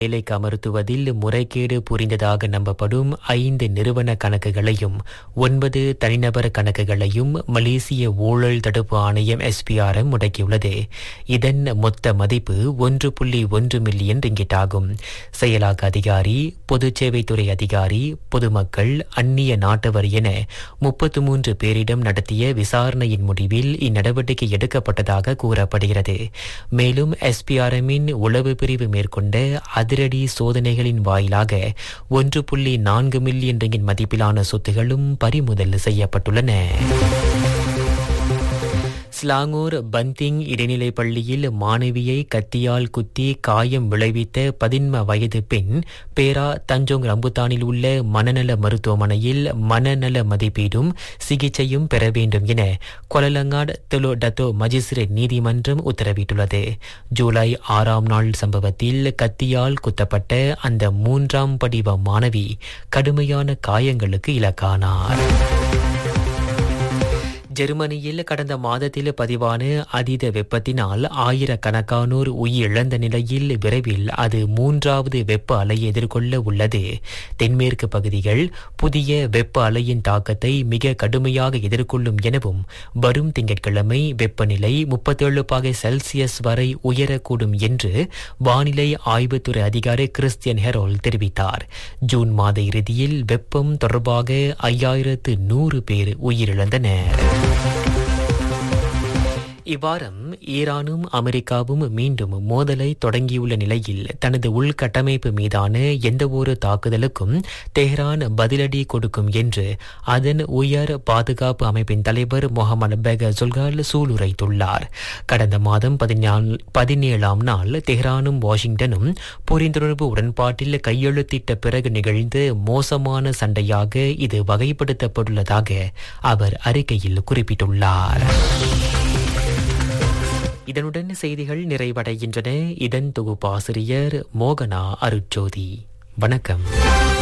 வேலைக்கு அமர்த்துவதில் முறைகேடு புரிந்ததாக நம்பப்படும் ஐந்து நிறுவன கணக்குகளையும் ஒன்பது தனிநபர் கணக்குகளையும் மலேசிய ஊழல் தடுப்பு ஆணையம் எஸ்பிஆர்எம் முடக்கியுள்ளது இதன் மொத்த மதிப்பு ஒன்று புள்ளி ஒன்று மில்லியன் ரிங்கிட் ஆகும் செயலாக்க அதிகாரி பொதுச் சேவைத்துறை அதிகாரி பொதுமக்கள் அந்நிய நாட்டவர் என முப்பத்து மூன்று பேரிடம் நடத்திய விசாரணையின் முடிவில் இந்நடவடிக்கை எடுக்கப்பட்டதாக கூறப்படுகிறது மேலும் எஸ்பிஆர்எம்மின் உளவு பிரிவு மேற்கொண்ட அதிரடி சோதனைகளின் வாயிலாக ஒன்று புள்ளி நான்கு மில்லியன் ரிங்கின் மதிப்பிலான சொத்துகளும் பறிமுதல் செய்யப்பட்டுள்ளன ஸ்லாங்கூர் பந்திங் இடைநிலைப் பள்ளியில் மாணவியை கத்தியால் குத்தி காயம் விளைவித்த பதின்ம வயது பெண் பேரா தஞ்சோங் ரம்புத்தானில் உள்ள மனநல மருத்துவமனையில் மனநல மதிப்பீடும் சிகிச்சையும் பெற வேண்டும் என கொலலங்காட் தெலோ டத்தோ மஜிஸ்ட்ரேட் நீதிமன்றம் உத்தரவிட்டுள்ளது ஜூலை ஆறாம் நாள் சம்பவத்தில் கத்தியால் குத்தப்பட்ட அந்த மூன்றாம் படிவ மாணவி கடுமையான காயங்களுக்கு இலக்கானார் ஜெர்மனியில் கடந்த மாதத்தில் பதிவான அதீத வெப்பத்தினால் ஆயிரக்கணக்கானோர் உயிரிழந்த நிலையில் விரைவில் அது மூன்றாவது வெப்ப அலையை எதிர்கொள்ள உள்ளது தென்மேற்கு பகுதிகள் புதிய வெப்ப அலையின் தாக்கத்தை மிக கடுமையாக எதிர்கொள்ளும் எனவும் வரும் திங்கட்கிழமை வெப்பநிலை முப்பத்தேழு பாகை செல்சியஸ் வரை உயரக்கூடும் என்று வானிலை ஆய்வுத்துறை அதிகாரி கிறிஸ்டியன் ஹெரோல் தெரிவித்தார் ஜூன் மாத இறுதியில் வெப்பம் தொடர்பாக ஐயாயிரத்து நூறு பேர் உயிரிழந்தனர் இவ்வாரம் ஈரானும் அமெரிக்காவும் மீண்டும் மோதலை தொடங்கியுள்ள நிலையில் தனது உள்கட்டமைப்பு மீதான எந்தவொரு தாக்குதலுக்கும் தெஹ்ரான் பதிலடி கொடுக்கும் என்று அதன் உயர் பாதுகாப்பு அமைப்பின் தலைவர் முகமது பெக சுல்கால் சூளுரைத்துள்ளார் கடந்த மாதம் பதினேழாம் நாள் தெஹ்ரானும் வாஷிங்டனும் புரிந்துணர்வு உடன்பாட்டில் கையெழுத்திட்ட பிறகு நிகழ்ந்த மோசமான சண்டையாக இது வகைப்படுத்தப்பட்டுள்ளதாக அவர் அறிக்கையில் குறிப்பிட்டுள்ளார் இதனுடன் செய்திகள் நிறைவடைகின்றன இதன் தொகுப்பாசிரியர் மோகனா அருட்ஜோதி வணக்கம்